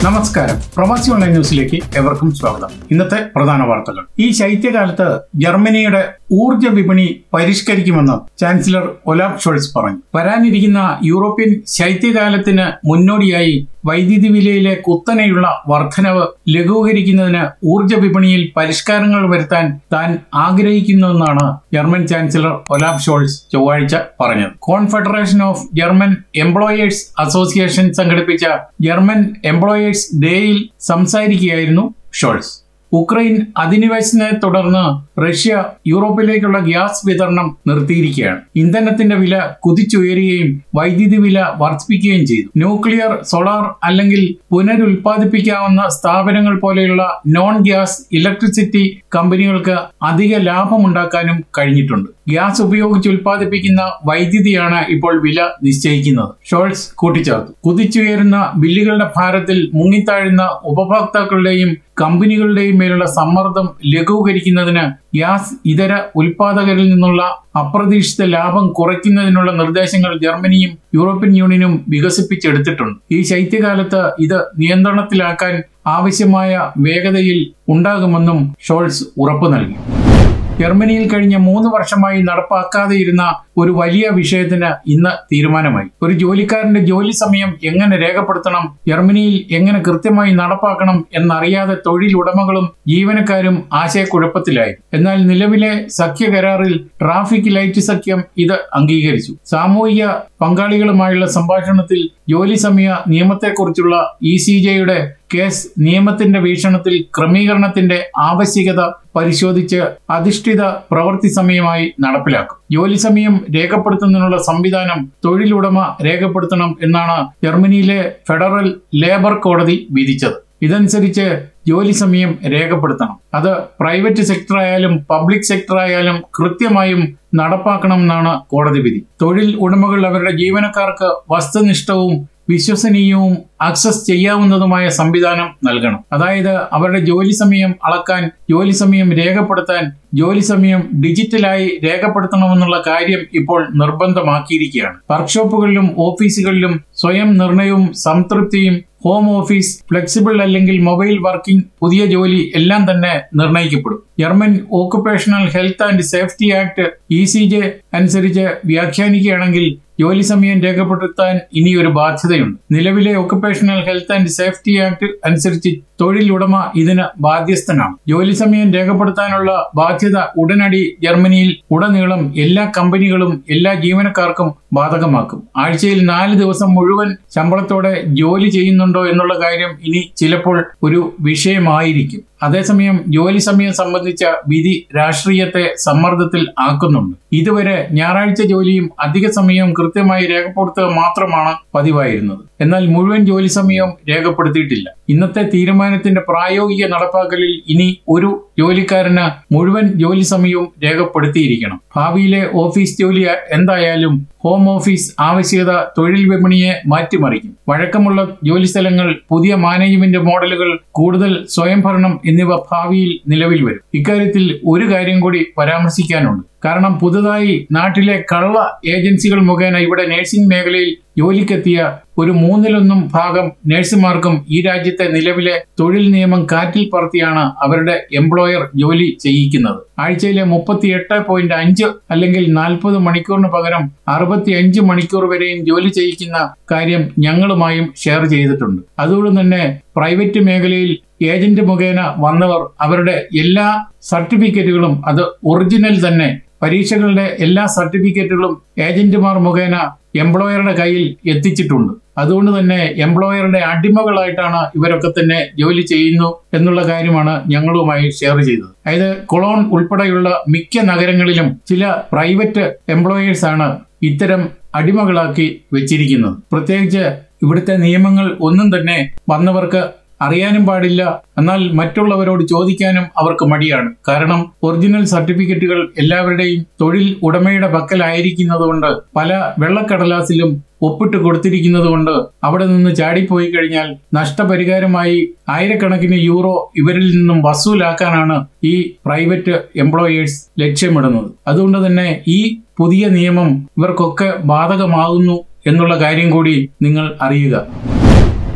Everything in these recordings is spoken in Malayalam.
നമസ്കാരം പ്രവാസി ഓൺലൈൻ ന്യൂസിലേക്ക് എവർക്കും സ്വാഗതം ഇന്നത്തെ പ്രധാന വാർത്തകൾ ഈ ശൈത്യകാലത്ത് ജർമ്മനിയുടെ ഊർജ വിപണി പരിഷ്കരിക്കുമെന്ന് ചാൻസലർ ഒലാഫ് ഷോൾസ് പറഞ്ഞു വരാനിരിക്കുന്ന യൂറോപ്യൻ ശൈത്യകാലത്തിന് മുന്നോടിയായി വൈദ്യുതി വിലയിലെ കുത്തനെയുള്ള വർധനവ് ലഘൂകരിക്കുന്നതിന് ഊർജ വിപണിയിൽ പരിഷ്കാരങ്ങൾ വരുത്താൻ താൻ ആഗ്രഹിക്കുന്നുവെന്നാണ് ജർമ്മൻ ചാൻസലർ ഒലാഫ് ഷോൾസ് ചൊവ്വാഴ്ച പറഞ്ഞത് confederation of German employers association സംഘടിപ്പിച്ച ജർമ്മൻ എംപ്ലോയേഴ്സ് ഡേയിൽ സംസാരിക്കുകയായിരുന്നു ഷോൾസ് ഉക്രൈൻ അധിനിവേശത്തെ തുടർന്ന് റഷ്യ യൂറോപ്പിലേക്കുള്ള ഗ്യാസ് വിതരണം നിർത്തിയിരിക്കുകയാണ് ഇന്ധനത്തിന്റെ വില കുതിച്ചുയരുകയും വൈദ്യുതി വില വർദ്ധിപ്പിക്കുകയും ചെയ്തു ന്യൂക്ലിയർ സോളാർ അല്ലെങ്കിൽ പുനരുൽപാദിപ്പിക്കാവുന്ന സ്ഥാപനങ്ങൾ പോലെയുള്ള നോൺ ഗ്യാസ് ഇലക്ട്രിസിറ്റി കമ്പനികൾക്ക് അധിക ലാഭമുണ്ടാക്കാനും കഴിഞ്ഞിട്ടുണ്ട് ഗ്യാസ് ഉപയോഗിച്ച് ഉൽപ്പാദിപ്പിക്കുന്ന വൈദ്യുതിയാണ് ഇപ്പോൾ വില നിശ്ചയിക്കുന്നത് ഷോൾസ് കൂട്ടിച്ചേർത്തു കുതിച്ചുയരുന്ന ബില്ലുകളുടെ ഭാരത്തിൽ മുങ്ങിത്താഴുന്ന ഉപഭോക്താക്കളുടെയും കമ്പനികളുടെയും മേലുള്ള സമ്മർദ്ദം ലഘൂകരിക്കുന്നതിന് ഗ്യാസ് ഇതര ഉൽപാദകരിൽ നിന്നുള്ള അപ്രതീക്ഷിത ലാഭം കുറയ്ക്കുന്നതിനുള്ള നിർദ്ദേശങ്ങൾ ജർമ്മനിയും യൂറോപ്യൻ യൂണിയനും വികസിപ്പിച്ചെടുത്തിട്ടുണ്ട് ഈ ശൈത്യകാലത്ത് ഇത് നിയന്ത്രണത്തിലാക്കാൻ ആവശ്യമായ വേഗതയിൽ ഉണ്ടാകുമെന്നും ഷോൾസ് ഉറപ്പു നൽകി ജർമ്മനിയിൽ കഴിഞ്ഞ മൂന്ന് വർഷമായി നടപ്പാക്കാതെയിരുന്ന ഒരു വലിയ വിഷയത്തിന് ഇന്ന് തീരുമാനമായി ഒരു ജോലിക്കാരന്റെ ജോലി സമയം എങ്ങനെ രേഖപ്പെടുത്തണം ജർമ്മനിയിൽ എങ്ങനെ കൃത്യമായി നടപ്പാക്കണം എന്നറിയാതെ തൊഴിലുടമകളും ജീവനക്കാരും ആശയക്കുഴപ്പത്തിലായി എന്നാൽ നിലവിലെ സഖ്യ കരാറിൽ ട്രാഫിക് ലൈറ്റ് സഖ്യം ഇത് അംഗീകരിച്ചു സാമൂഹിക പങ്കാളികളുമായുള്ള സംഭാഷണത്തിൽ ജോലി സമയ നിയമത്തെക്കുറിച്ചുള്ള ഇ സി ജെയുടെ കേസ് നിയമത്തിന്റെ വീക്ഷണത്തിൽ ക്രമീകരണത്തിന്റെ ആവശ്യകത പരിശോധിച്ച് അധിഷ്ഠിത പ്രവൃത്തി സമയമായി നടപ്പിലാക്കും ജോലി സമയം രേഖപ്പെടുത്തുന്നതിനുള്ള സംവിധാനം തൊഴിലുടമ രേഖപ്പെടുത്തണം എന്നാണ് ജർമ്മനിയിലെ ഫെഡറൽ ലേബർ കോടതി വിധിച്ചത് ഇതനുസരിച്ച് ജോലി സമയം രേഖപ്പെടുത്തണം അത് പ്രൈവറ്റ് സെക്ടർ ആയാലും പബ്ലിക് സെക്ടർ ആയാലും കൃത്യമായും നടപ്പാക്കണമെന്നാണ് കോടതി വിധി തൊഴിൽ ഉടമകൾ അവരുടെ ജീവനക്കാർക്ക് വസ്തുനിഷ്ഠവും വിശ്വസനീയവും ആക്സസ് ചെയ്യാവുന്നതുമായ സംവിധാനം നൽകണം അതായത് അവരുടെ ജോലി സമയം അളക്കാൻ ജോലി സമയം രേഖപ്പെടുത്താൻ ജോലി സമയം ഡിജിറ്റലായി രേഖപ്പെടുത്തണമെന്നുള്ള കാര്യം ഇപ്പോൾ നിർബന്ധമാക്കിയിരിക്കുകയാണ് വർക്ക്ഷോപ്പുകളിലും ഓഫീസുകളിലും സ്വയം നിർണയവും സംതൃപ്തിയും ഹോം ഓഫീസ് ഫ്ലെക്സിബിൾ അല്ലെങ്കിൽ മൊബൈൽ വർക്കിംഗ് പുതിയ ജോലി എല്ലാം തന്നെ നിർണ്ണയിക്കപ്പെടും German occupational health and safety act E C J അനുസരിച്ച് വ്യാഖ്യാനിക്കുകയാണെങ്കിൽ ജോലി സമയം രേഖപ്പെടുത്താൻ ഇനി ഒരു ബാധ്യതയുണ്ട് നിലവിലെ occupational health and safety act അനുസരിച്ച് തൊഴിലുടമ ഇതിന് ബാധ്യസ്ഥനാണ് ജോലി സമയം രേഖപ്പെടുത്താനുള്ള ബാധ്യത ഉടനടി ജർമ്മനിയിൽ ഉടനീളം എല്ലാ കമ്പനികളും എല്ലാ ജീവനക്കാർക്കും ബാധകമാക്കും ആഴ്ചയിൽ നാല് ദിവസം മുഴുവൻ ശമ്പളത്തോടെ ജോലി ചെയ്യുന്നുണ്ടോ എന്നുള്ള കാര്യം ഇനി ചിലപ്പോൾ ഒരു വിഷയമായിരിക്കും അതേസമയം ജോലി സമയം സംബന്ധിച്ച വിധി രാഷ്ട്രീയത്തെ സമ്മർദ്ദത്തിൽ ആക്കുന്നുണ്ട് ഇതുവരെ ഞായറാഴ്ച ജോലിയും അധിക സമയവും കൃത്യമായി രേഖപ്പെടുത്തുക മാത്രമാണ് പതിവായിരുന്നത് എന്നാൽ മുഴുവൻ ജോലി സമയവും രേഖപ്പെടുത്തിയിട്ടില്ല ഇന്നത്തെ തീരുമാനത്തിന്റെ പ്രായോഗിക നടപ്പാക്കലിൽ ഇനി ഒരു ജോലിക്കാരന് മുഴുവൻ ജോലി സമയവും രേഖപ്പെടുത്തിയിരിക്കണം ഭാവിയിലെ ഓഫീസ് ജോലി എന്തായാലും ഹോം ഓഫീസ് ആവശ്യകത തൊഴിൽ വിപണിയെ മാറ്റിമറിക്കും വഴക്കമുള്ള ജോലിസ്ഥലങ്ങൾ പുതിയ മാനേജ്മെന്റ് മോഡലുകൾ കൂടുതൽ സ്വയംഭരണം എന്നിവ ഭാവിയിൽ നിലവിൽ വരും ഇക്കാര്യത്തിൽ ഒരു കാര്യം കൂടി പരാമർശിക്കാനുണ്ട് കാരണം പുതുതായി നാട്ടിലെ കള്ള ഏജൻസികൾ മുഖേന ഇവിടെ നഴ്സിംഗ് മേഖലയിൽ ജോലിക്കെത്തിയ ഒരു മൂന്നിലൊന്നും ഭാഗം നഴ്സുമാർക്കും ഈ രാജ്യത്തെ നിലവിലെ തൊഴിൽ നിയമം കാറ്റിൽ പറത്തിയാണ് അവരുടെ എംപ്ലോയർ ജോലി ചെയ്യിക്കുന്നത് ആഴ്ചയിലെ മുപ്പത്തിയെട്ട് പോയിന്റ് അഞ്ച് അല്ലെങ്കിൽ നാൽപ്പത് മണിക്കൂറിന് പകരം അറുപത്തി അഞ്ച് മണിക്കൂർ വരെയും ജോലി ചെയ്യിക്കുന്ന കാര്യം ഞങ്ങളുമായും ഷെയർ ചെയ്തിട്ടുണ്ട് അതുകൊണ്ട് തന്നെ പ്രൈവറ്റ് മേഖലയിൽ ഏജന്റ് മുഖേന വന്നവർ അവരുടെ എല്ലാ സർട്ടിഫിക്കറ്റുകളും അത് ഒറിജിനൽ തന്നെ പരീക്ഷകളുടെ എല്ലാ സർട്ടിഫിക്കറ്റുകളും ഏജന്റുമാർ മുഖേന എംപ്ലോയറുടെ കയ്യിൽ എത്തിച്ചിട്ടുണ്ട് അതുകൊണ്ട് തന്നെ എംപ്ലോയറുടെ അടിമകളായിട്ടാണ് ഇവരൊക്കെ തന്നെ ജോലി ചെയ്യുന്നു എന്നുള്ള കാര്യമാണ് ഞങ്ങളുമായി ഷെയർ ചെയ്തത് അതായത് കൊളോൺ ഉൾപ്പെടെയുള്ള മിക്ക നഗരങ്ങളിലും ചില പ്രൈവറ്റ് എംപ്ലോയേഴ്സ് ആണ് ഇത്തരം അടിമകളാക്കി വെച്ചിരിക്കുന്നത് പ്രത്യേകിച്ച് ഇവിടുത്തെ നിയമങ്ങൾ ഒന്നും തന്നെ വന്നവർക്ക് അറിയാനും പാടില്ല എന്നാൽ മറ്റുള്ളവരോട് ചോദിക്കാനും അവർക്ക് മടിയാണ് കാരണം ഒറിജിനൽ സർട്ടിഫിക്കറ്റുകൾ എല്ലാവരുടെയും തൊഴിൽ ഉടമയുടെ പക്കലായിരിക്കുന്നതുകൊണ്ട് പല വെള്ളക്കടലാസിലും ഒപ്പിട്ട് കൊടുത്തിരിക്കുന്നത് കൊണ്ട് അവിടെ നിന്ന് ചാടിപ്പോയി കഴിഞ്ഞാൽ നഷ്ടപരിഹാരമായി ആയിരക്കണക്കിന് യൂറോ ഇവരിൽ നിന്നും വസൂലാക്കാനാണ് ഈ പ്രൈവറ്റ് എംപ്ലോയേഴ്സ് ലക്ഷ്യമിടുന്നത് അതുകൊണ്ട് തന്നെ ഈ പുതിയ നിയമം ഇവർക്കൊക്കെ ബാധകമാകുന്നു എന്നുള്ള കാര്യം കൂടി നിങ്ങൾ അറിയുക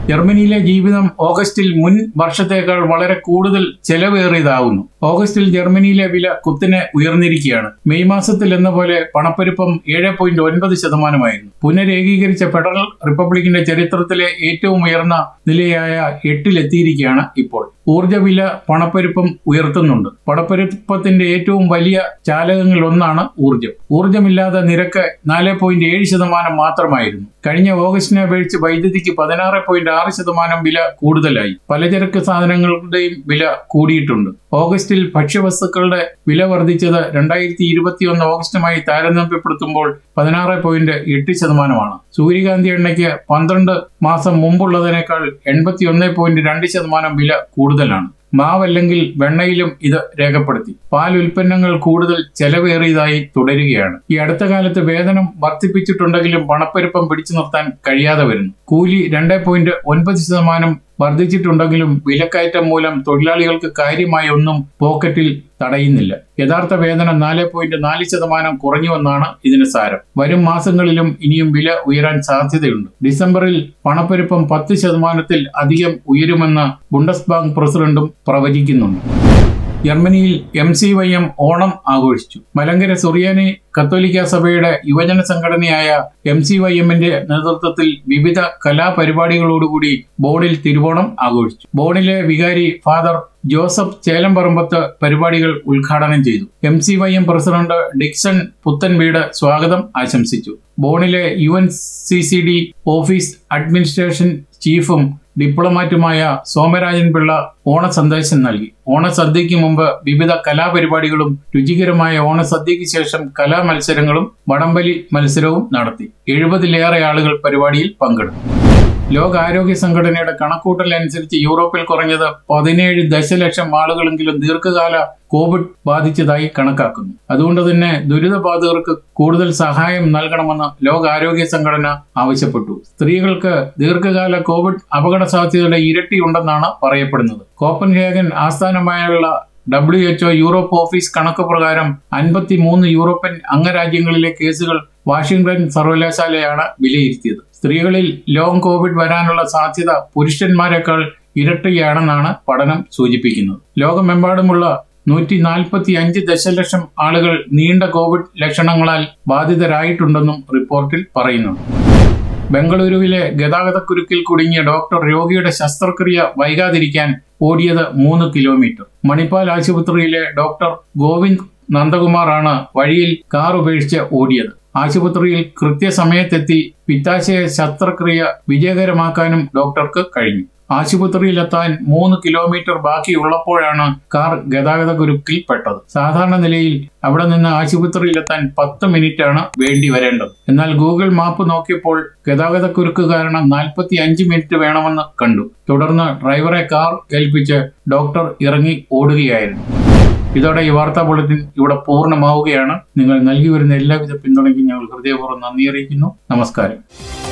ജർമ്മനിയിലെ ജീവിതം ഓഗസ്റ്റിൽ മുൻ വർഷത്തേക്കാൾ വളരെ കൂടുതൽ ചെലവേറിയതാവുന്നു ഓഗസ്റ്റിൽ ജർമ്മനിയിലെ വില കുത്തിനെ ഉയർന്നിരിക്കുകയാണ് മെയ് മാസത്തിൽ എന്ന പോലെ പണപ്പെരുപ്പം ഏഴ് പോയിന്റ് ഒൻപത് ശതമാനമായിരുന്നു പുനരേകീകരിച്ച ഫെഡറൽ റിപ്പബ്ലിക്കിന്റെ ചരിത്രത്തിലെ ഏറ്റവും ഉയർന്ന നിലയായ എട്ടിലെത്തിയിരിക്കുകയാണ് ഇപ്പോൾ ഊർജ്ജ വില പണപ്പെരുപ്പം ഉയർത്തുന്നുണ്ട് പണപ്പെരുപ്പത്തിന്റെ ഏറ്റവും വലിയ ചാലകങ്ങളിൽ ഒന്നാണ് ഊർജ്ജം ഊർജ്ജമില്ലാതെ നിരക്ക് നാല് പോയിന്റ് ഏഴ് ശതമാനം മാത്രമായിരുന്നു കഴിഞ്ഞ ഓഗസ്റ്റിനെ അപേക്ഷിച്ച് വൈദ്യുതിക്ക് പതിനാറ് പോയിന്റ് ആറ് ശതമാനം വില കൂടുതലായി പലചരക്ക് സാധനങ്ങളുടെയും വില കൂടിയിട്ടുണ്ട് ഓഗസ്റ്റിൽ ഭക്ഷ്യവസ്തുക്കളുടെ വില വർദ്ധിച്ചത് രണ്ടായിരത്തി ഇരുപത്തിയൊന്ന് ഓഗസ്റ്റുമായി താരതമ്യപ്പെടുത്തുമ്പോൾ പതിനാറ് പോയിന്റ് എട്ട് ശതമാനമാണ് സൂര്യകാന്തി എണ്ണയ്ക്ക് പന്ത്രണ്ട് മാസം മുമ്പുള്ളതിനേക്കാൾ എൺപത്തി ഒന്ന് പോയിന്റ് രണ്ട് ശതമാനം വില കൂടുതലാണ് മാവല്ലെങ്കിൽ വെണ്ണയിലും ഇത് രേഖപ്പെടുത്തി പാൽ ഉൽപ്പന്നങ്ങൾ കൂടുതൽ ചെലവേറിയതായി തുടരുകയാണ് ഈ അടുത്ത കാലത്ത് വേതനം വർദ്ധിപ്പിച്ചിട്ടുണ്ടെങ്കിലും പണപ്പെരുപ്പം പിടിച്ചു നിർത്താൻ കഴിയാതെ വരുന്നു കൂലി രണ്ട് പോയിന്റ് ഒൻപത് ശതമാനം വർദ്ധിച്ചിട്ടുണ്ടെങ്കിലും വിലക്കയറ്റം മൂലം തൊഴിലാളികൾക്ക് കാര്യമായി ഒന്നും പോക്കറ്റിൽ തടയുന്നില്ല യഥാർത്ഥ വേതനം നാല് പോയിന്റ് നാല് ശതമാനം കുറഞ്ഞുവെന്നാണ് ഇതിന് സാരം വരും മാസങ്ങളിലും ഇനിയും വില ഉയരാൻ സാധ്യതയുണ്ട് ഡിസംബറിൽ പണപ്പെരുപ്പം പത്ത് ശതമാനത്തിൽ അധികം ഉയരുമെന്ന് ബുണ്ടസ് ബാങ്ക് പ്രസിഡന്റും പ്രവചിക്കുന്നുണ്ട് ജർമ്മനിയിൽ M C Y M Onam ആഘോഷിച്ചു മലങ്കര സുറിയാനി കത്തോലിക്ക സഭയുടെ യുവജന സംഘടനയായ എം സി വൈ എമ്മിന്റെ നേതൃത്വത്തിൽ വിവിധ കലാപരിപാടികളോടുകൂടി ബോണിൽ തിരുവോണം ആഘോഷിച്ചു ബോണിലെ വികാരി ഫാദർ ജോസഫ് ചേലംപറമ്പത്ത് പരിപാടികൾ ഉദ്ഘാടനം ചെയ്തു M C Y M president Dixon Puthenveedu സ്വാഗതം ആശംസിച്ചു ബോണിലെ U N C C D office administration ചീഫും ഡിപ്ലോമാറ്റുമായ സോമരാജൻ പിള്ള ഓണസന്ദേശം നൽകി ഓണസദ്യയ്ക്ക് മുമ്പ് വിവിധ കലാപരിപാടികളും രുചികരമായ ഓണസദ്യയ്ക്ക് ശേഷം കലാമത്സരങ്ങളും വടംവലി മത്സരവും നടത്തി എഴുപതിലേറെ ആളുകൾ പരിപാടിയിൽ പങ്കെടുത്തു ലോകാരോഗ്യ സംഘടനയുടെ കണക്കൂട്ടൽ അനുസരിച്ച് യൂറോപ്പിൽ കുറഞ്ഞത് പതിനേഴ് ദശലക്ഷം ആളുകളെങ്കിലും ദീർഘകാല കോവിഡ് ബാധിച്ചതായി കണക്കാക്കുന്നു അതുകൊണ്ട് തന്നെ ദുരിതബാധിതർക്ക് കൂടുതൽ സഹായം നൽകണമെന്ന് ലോകാരോഗ്യ സംഘടന ആവശ്യപ്പെട്ടു സ്ത്രീകൾക്ക് ദീർഘകാല കോവിഡ് അപകട സാധ്യതയുടെ ഇരട്ടിയുണ്ടെന്നാണ് പറയപ്പെടുന്നത് കോപ്പൻഹേഗൻ ആസ്ഥാനമായുള്ള ഡബ്ല്യു എച്ച്ഒ യൂറോപ്പ് ഓഫീസ് കണക്ക് പ്രകാരം അൻപത്തി മൂന്ന് യൂറോപ്യൻ അംഗരാജ്യങ്ങളിലെ കേസുകൾ വാഷിംഗ്ടൺ സർവകലാശാലയാണ് വിലയിരുത്തിയത് സ്ത്രീകളിൽ ലോങ് കോവിഡ് വരാനുള്ള സാധ്യത പുരുഷന്മാരെക്കാൾ ഇരട്ടിയാണെന്നാണ് പഠനം സൂചിപ്പിക്കുന്നത് ലോകമെമ്പാടുമുള്ള നൂറ്റി നാൽപ്പത്തി അഞ്ച് ദശലക്ഷം ആളുകൾ നീണ്ട കോവിഡ് ലക്ഷണങ്ങളാൽ ബാധിതരായിട്ടുണ്ടെന്നും റിപ്പോർട്ടിൽ പറയുന്നുണ്ട് ബംഗളൂരുവിലെ ഗതാഗതക്കുരുക്കിൽ കുടുങ്ങിയ ഡോക്ടർ രോഗിയുടെ ശസ്ത്രക്രിയ വൈകാതിരിക്കാൻ ഓടിയത് മൂന്ന് കിലോമീറ്റർ മണിപ്പാൽ ആശുപത്രിയിലെ ഡോക്ടർ ഗോവിന്ദ് നന്ദകുമാറാണ് വഴിയിൽ കാർ ഉപേക്ഷിച്ച് ഓടിയത് ആശുപത്രിയിൽ കൃത്യസമയത്തെത്തി പിത്താശയ ശസ്ത്രക്രിയ വിജയകരമാക്കാനും ഡോക്ടർക്ക് കഴിഞ്ഞു ആശുപത്രിയിലെത്താൻ മൂന്ന് കിലോമീറ്റർ ബാക്കിയുള്ളപ്പോഴാണ് കാർ ഗതാഗത കുരുക്കിൽ പെട്ടത് സാധാരണ നിലയിൽ അവിടെ നിന്ന് ആശുപത്രിയിലെത്താൻ പത്ത് മിനിറ്റാണ് വേണ്ടി വരേണ്ടത് എന്നാൽ ഗൂഗിൾ മാപ്പ് നോക്കിയപ്പോൾ ഗതാഗത കുരുക്ക് കാരണം നാൽപ്പത്തി അഞ്ച് മിനിറ്റ് വേണമെന്ന് കണ്ടു തുടർന്ന് ഡ്രൈവറെ കാർ ഏൽപ്പിച്ച് ഡോക്ടർ ഇറങ്ങി ഓടുകയായിരുന്നു ഇതോടെ ഈ വാർത്താ ബുള്ളറ്റിൻ ഇവിടെ പൂർണ്ണമാവുകയാണ് നിങ്ങൾ നൽകി വരുന്ന എല്ലാവിധ പിന്തുണയ്ക്കും ഞങ്ങൾ ഹൃദയപൂർവ്വം നന്ദി അറിയിക്കുന്നു നമസ്കാരം